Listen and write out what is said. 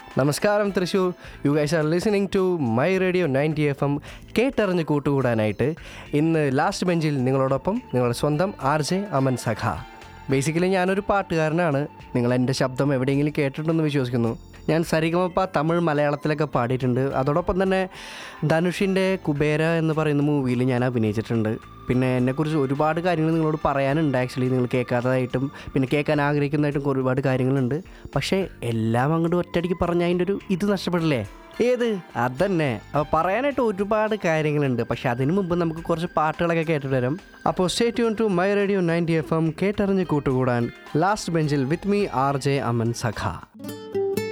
നമസ്കാരം Thrissur you guys are listening to my radio ninety F M കേട്ടറിഞ്ഞ് കൂട്ടുകൂടാനായിട്ട് ഇന്ന് ലാസ്റ്റ് ബെഞ്ചിൽ നിങ്ങളോടൊപ്പം നിങ്ങളുടെ സ്വന്തം R J Aman Sakha basically ഞാനൊരു പാട്ടുകാരനാണ് നിങ്ങൾ എൻ്റെ ശബ്ദം എവിടെയെങ്കിലും കേട്ടിട്ടുണ്ടെന്ന് വിശ്വസിക്കുന്നു ഞാൻ സരിഗമപ്പ തമിഴ് മലയാളത്തിലൊക്കെ പാടിയിട്ടുണ്ട് അതോടൊപ്പം തന്നെ ധനുഷിൻ്റെ കുബേര എന്ന് പറയുന്ന മൂവിയിൽ ഞാൻ അഭിനയിച്ചിട്ടുണ്ട് പിന്നെ എന്നെക്കുറിച്ച് ഒരുപാട് കാര്യങ്ങൾ നിങ്ങളോട് പറയാനുണ്ട് ആക്ച്വലി നിങ്ങൾ കേൾക്കാത്തതായിട്ടും പിന്നെ കേൾക്കാൻ ആഗ്രഹിക്കുന്നതായിട്ടും ഒരുപാട് കാര്യങ്ങളുണ്ട് പക്ഷേ എല്ലാം അങ്ങോട്ട് ഒറ്റയടിക്ക് പറഞ്ഞാൽ അതിൻ്റെ ഒരു ഇത് നഷ്ടപ്പെടില്ലേ ഏത് അതന്നെ അപ്പോൾ പറയാനായിട്ട് ഒരുപാട് കാര്യങ്ങളുണ്ട് പക്ഷെ അതിനു മുമ്പ് നമുക്ക് കുറച്ച് പാട്ടുകളൊക്കെ കേട്ടിട്ട് വരാം അപ്പോൾ stay tune to my radio ninety F M കേട്ടറിഞ്ഞ് കൂട്ടുകൂടാൻ ലാസ്റ്റ് ബെഞ്ചിൽ with me R J Aman സഖ